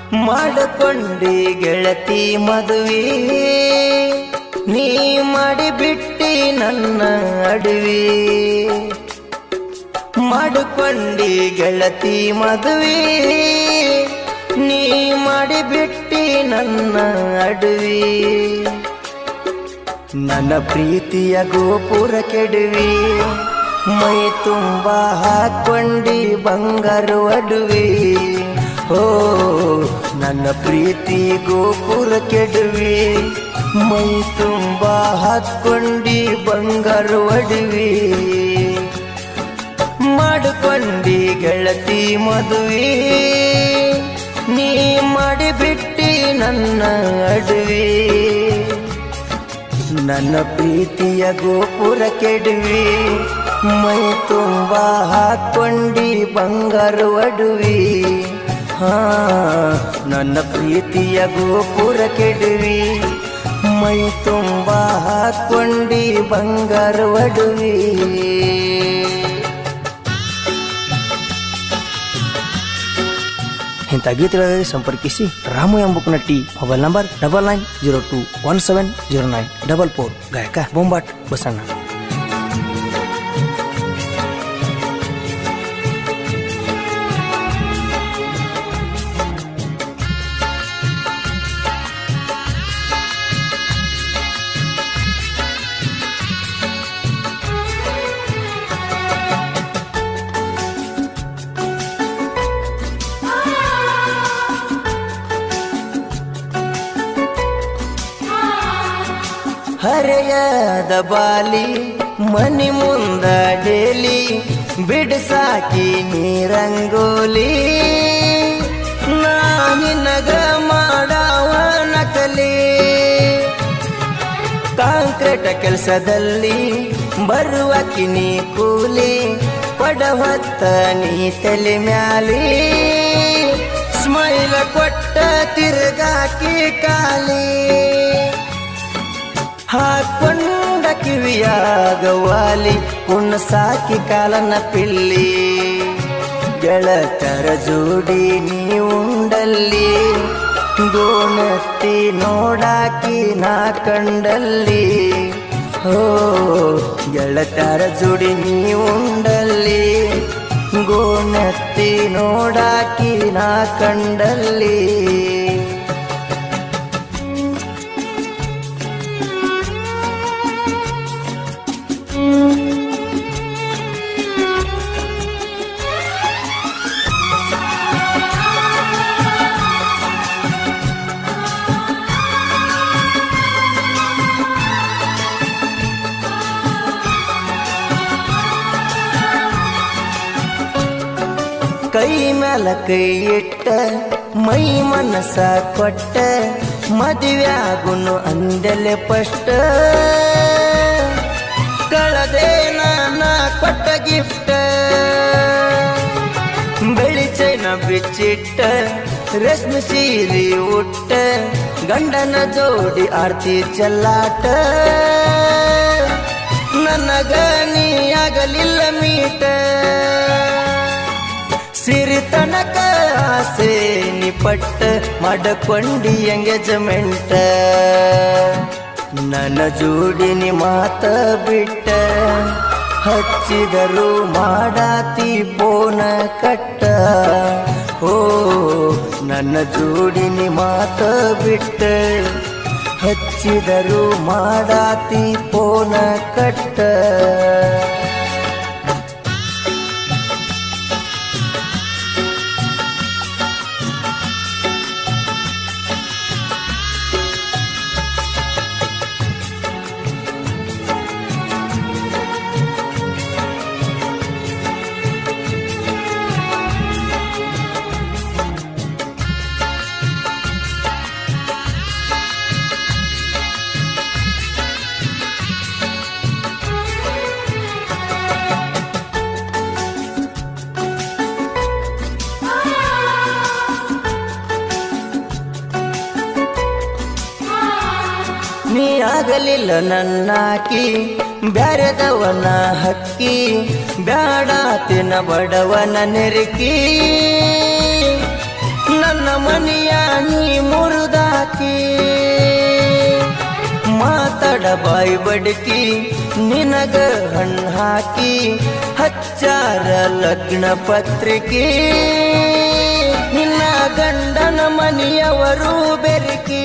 ಮಾಡಿಕೊಂಡಿ ಗೆಳತಿ ಮದುವೆ ನೀ ಮಾಡಿಬಿಟ್ಟಿ ನನ್ನ ಅಡವಿ ಮಾಡಿಕೊಂಡಿ ಗೆಳತಿ ಮದುವೆ ನೀ ಮಾಡಿಬಿಟ್ಟಿ ನನ್ನ ಅಡವಿ ನನ್ನ ಪ್ರೀತಿಯ ಗೋಪುರ ಕೆಡುವಿ ಮೈ ತುಂಬ ಹಾಕೊಂಡಿ ಬಂಗಾರು ಅಡುವಿ ಓ ನನ್ನ ಪ್ರೀತಿ ಗೋಪುರ ಕೆಡುವಿ ಮೈ ತುಂಬ ಹಾಕೊಂಡಿ ಬಂಗಾರು ಅಡುವಿ ಮಾಡಿಕೊಂಡಿ ಗೆಳತಿ ಮದುವೆ ನೀ ಮಾಡಿಬಿಟ್ಟಿ ನನ್ನ ಅಡುವೆ ನನ್ನ ಪ್ರೀತಿಯ ಗೋಪುರ ಕೆಡುವಿ ಮೈ ತುಂಬ ಹಾಕೊಂಡಿ ಬಂಗಾರು ಅಡುವಿ ಹಾ ನನ್ನ ಪ್ರೀತಿಯ ಗೋಪುರ ಕೆಡುವಿ ಮೈ ತುಂಬ ಹಾಕೊಂಡಿ ಬಂಗಾರು ಅಡುವಿ ಇಂಥ ಗೀತೆಗಳಿಗೆ ಸಂಪರ್ಕಿಸಿ ರಾಮು ಎಂಬ ನಟಿ mobile number double nine zero two one seven zero nine double four ಗಾಯಕ ಬೊಂಬಾಟ್ ಬಸಣ್ಣ ಹರೆಯದ ಬಾಲಿ ಮನಿ ಮುಂದ ಡೇಲಿ ಬಿಡಸಾಕಿ ನೀರಂಗೋಲಿ ನಾನಿನಗ ಮಾಡವ ನಕಲಿ ಕಾಂಕ್ರೀಟ್ ಕೆಲಸದಲ್ಲಿ ಬರುವ ಕಿನಿ ಕೂಲಿ ಕೊಡ ಹೊತ್ತ ನೀ ತಲೆ ಮ್ಯಾಲಿ ಸ್ಮೈಲ ಕೊಟ್ಟ ತಿರುಗಾಕಿ ಕಾಲಿ ಹಾಕೊಂಡ ಕಿವಿಯಾಗವಾಲಿ ಕುಣ್ಣ ಸಾಕಿ ಕಾಲನ ಪಿಲ್ಲಿ ಗೆಳತರ ಜೋಡಿ ನೀ ಉಂಡಲ್ಲಿ ಗೋಣತ್ತಿ ನೋಡಾಕಿ ನಾ ಕಂಡಲ್ಲಿ ಹೋ ಗೆಳತರ ಜೋಡಿ ನೀ ಉಂಡಲ್ಲಿ ಗೋಣತ್ತಿ ನೋಡಾಕಿ ನಾ ಕಂಡಲ್ಲಿ ಕೈ ಮ್ಯಾಲ ಕೈ ಇಟ್ಟ ಮೈ ಮನಸ ಕೊಟ್ಟ ಮದುವೆ ಆಗುನು ಅಂದಲೆ ಪಷ್ಟ ಕಳದೆ ನಾನ ಕೊಟ್ಟ ಗಿಫ್ಟ ಬೆಳಿ ಚೈನ ಬಿಚ್ಚಿಟ್ಟ ರೇಷ್ಮೆ ಸೀರೆ ಉಟ್ಟ ಗಂಡನ ಜೋಡಿ ಆರ್ತಿ ಚೆಲ್ಲಾಟ ನನಗ ನೀ ಆಗಲಿಲ್ಲ ಮೀಟ ಸಿರಿತನಕ ಆಸೆ ನಿಪಟ್ಟ ಮಾಡಕೊಂಡಿ ಎಂಗೇಜ್ಮೆಂಟ್ ನನ್ನ ಜೋಡಿನಿ ಮಾತ ಬಿಟ್ಟ ಹಚ್ಚಿದರು ಮಾಡಾತಿ ಬೋನ ಕಟ್ಟ ಓ ನನ್ನ ಜೋಡಿನಿ ಮಾತ ಬಿಟ್ಟ ಹಚ್ಚಿದರು ಮಾಡಾತಿ ಪೋನ ಕಟ್ಟ ನೀ ಆಗಲಿಲ್ಲ ನನ್ನಾಕಿ ಬ್ಯಾರೆದವನ ಹಕ್ಕಿ ಬ್ಯಾಡಾತಿನ ಬಡವನ ನೆರಕಿ ನನ್ನ ಮನಿಯ ನೀ ಮುರಿದಾಕಿ ಮಾತಾಡ ಬಾಯಿ ಬಡಕಿ ನಿನಗ ಹಣ್ಣು ಹಾಕಿ ಹಚ್ಚಾರ ಲಗ್ನ ಪತ್ರಿಕೆ ನಿನ್ನ ಗಂಡನ ಮನೆಯವರು ಬೆರಕಿ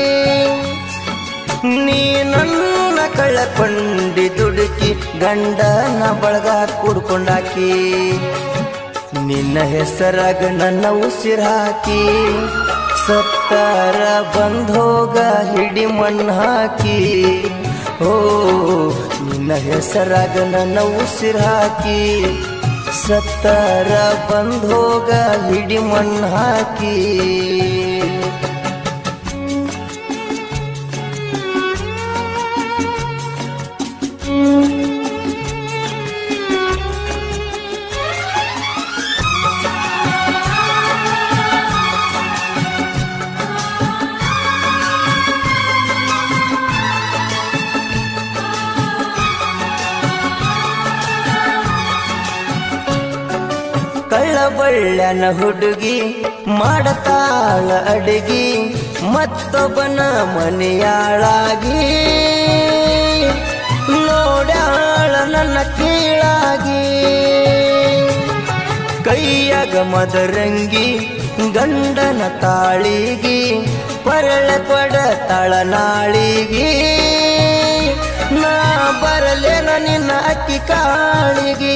ನೀ ನನ್ನ ಕಳಕೊಂಡಿ ದುಡುಕಿ ಗಂಡನ ಬಳಗ ಕುಡ್ಕೊಂಡಾಕಿ ನಿನ್ನ ಹೆಸರಾಗ ನನ್ನ ಉಸಿರು ಹಾಕಿ ಸತ್ತಾರ ಬಂದೋಗ ಹಿಡಿ ಮಣ್ಣು ಹಾಕಿ ಓ ನಿನ್ನ ಹೆಸರಾಗ ನನ್ನ ಉಸಿರು ಹಾಕಿ ಸತ್ತಾರ ಬಂದೋಗ ಹಿಡಿ ಮಣ್ಣು ಹಾಕಿ ಕಳ್ಳಬಳ್ಳನ ಹುಡುಗಿ ಮಾಡತಾಳ ಅಡಿಗಿ ಮತ್ತೊಬ್ಬನ ಮನೆಯಾಳಾಗಿ ನೋಡ್ಯಾಳ ನನ್ನ ಕೀಳಾಗಿ ಕೈಯಾಗ ಮದರಂಗಿ ಗಂಡನ ತಾಳಿಗಿ ಪರಳ ಕೊಡ ತಳನಾಳಿಗಿ ನಾ ಬರಲೇನ ನಿನ್ನ ಅಕ್ಕಿ ಕಾಳಿಗಿ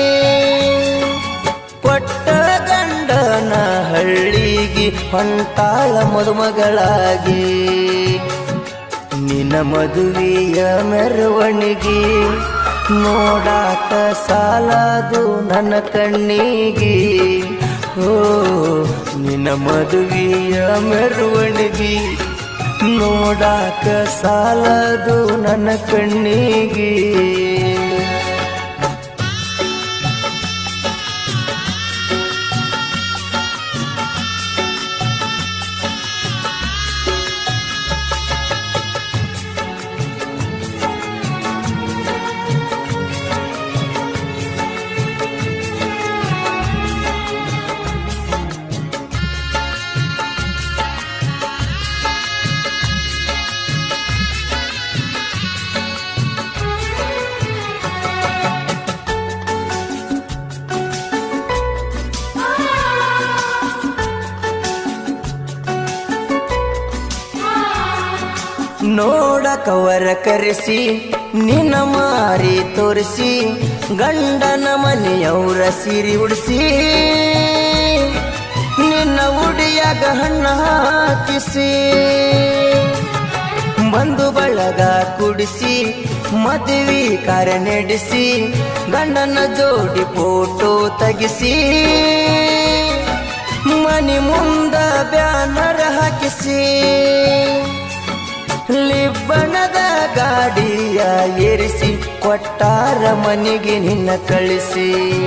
ಕೊಟ್ಟ ಗಂಡನ ಹಳ್ಳಿಗಿ ಹೊಂಟಾಳ ಮದುಮಗಳಾಗಿ ನಿನ್ನ ಮದುವೆಯ ಮೆರವಣಿಗೆ ನೋಡಾಕ ಸಾಲದು ನನ್ನ ಕಣ್ಣಿಗೆ ಓ ನಿನ್ನ ಮದುವೆಯ ಮೆರವಣಿಗೆ ನೋಡಾಕ ಸಾಲದು ನನ್ನ ಕಣ್ಣಿಗೆ ನೋಡ ಕವರ ಕರೆಸಿ ನಿನ್ನ ಮಾರಿ ತೋರಿಸಿ ಗಂಡನ ಮನೆಯವರ ಸಿರಿ ಉಡಿಸಿ ನಿನ್ನ ಉಡಿಯಾಗ ಹಣ್ಣ ಹಾಕಿಸಿ ಬಂದು ಬಳಗ ಕುಡಿಸಿ ಮದುವೆ ಕಾರ್ಯ ನಡೆಸಿ ಗಂಡನ ಜೋಡಿ ಫೋಟೋ ತೆಗಿಸಿ ಮನಿ ಮುಂದ ಬ್ಯಾನರ್ ಹಾಕಿಸಿ ಲಿಬ್ಬಣದ ಗಾಡಿಯ ಏರಿಸಿ ಕೊಟ್ಟಾರ ಮನೆಗೆ ನಿನ್ನ ಕಳಿಸಿ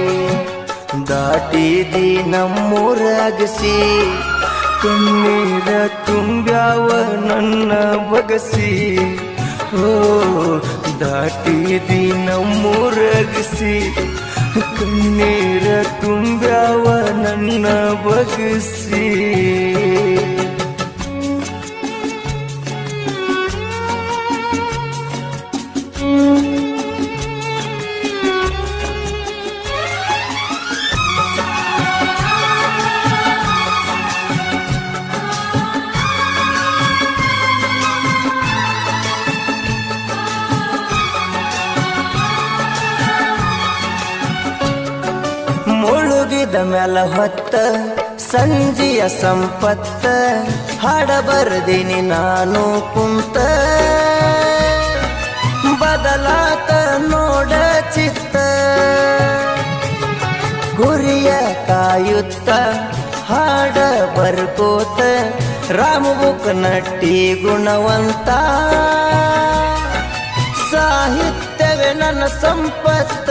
ದಾಟಿದಿ ನಮ್ಮೂರಾಗಿಸಿ ಕಣ್ಣೀರ ತುಂಬ್ಯಾವ ನನ್ನ ಬಗಸಿ ಓ ದಾಟಿದಿ ನಮ್ಮೂರಾಗಿಸಿ ಕಣ್ಣೀರ ತುಂಬ್ಯಾವ ನನ್ನ ಬಗಸಿ ಮುಳುಗಿದ ಮ್ಯಾಲ ಹೊತ್ತ ಸಂಜಿಯ ಸಂಪತ್ತ ಹಾಡ ಬರ್ದಿನಿ ನಾನು ಕುಂತ ಬದಲಾತ ನೋಡ ಚಿತ್ತ ಗುರಿಯ ಕಾಯುತ್ತ ಹಾಡ ಬರ್ಕೋತ ರಾಮಬುಕ್ ನಟ್ಟಿ ಗುಣವಂತ ಸಾಹಿತ್ಯವೇ ನನ್ನ ಸಂಪತ್ತ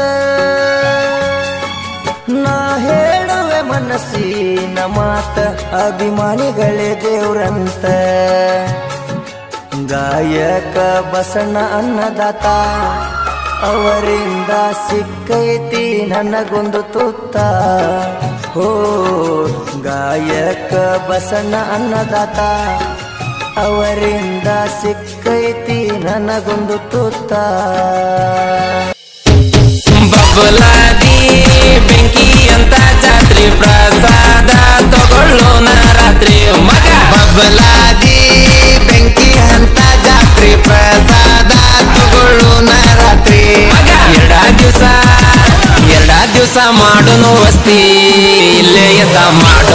ನಾ ಹೇಳುವೆ ಮನಸ್ಸಿನ ಮಾತ ಅಭಿಮಾನಿಗಳೇ ದೇವ್ರಂತ ಗಾಯಕ ಬಸಣ್ಣ ಅನ್ನದಾತ ಅವರಿಂದ ಸಿಕ್ಕೈತಿ ನನಗೊಂದು ತುತ್ತ ಓ ಗಾಯಕ ಬಸಣ್ಣ ಅನ್ನದಾತ ಅವರಿಂದ ಸಿಕ್ಕೈತಿ ನನಗೊಂದು ತುತ್ತ ಬಬ್ಬಲಾದಿ ಬೆಂಕಿ ಅಂತ ಜಾತ್ರಿ ಪ್ರಸಾದ ತಗೊಳ್ಳೋಣ ರಾತ್ರಿ ಮಗ ಬಬ್ಬಲಾದಿ ಬೆಂಕಿ ಅಂತ ಜಾತ್ರಿ ಪ್ರಸಾದ ತಗೊಳ್ಳೋಣ ರಾತ್ರಿ ಮಗ ಎರಡ ದಿವಸ ಎರಡ ದಿವಸ ಮಾಡೋನು ವಸ್ತಿ ಇಲ್ಲೇ ಎದ್ದ ಮಾಡೋ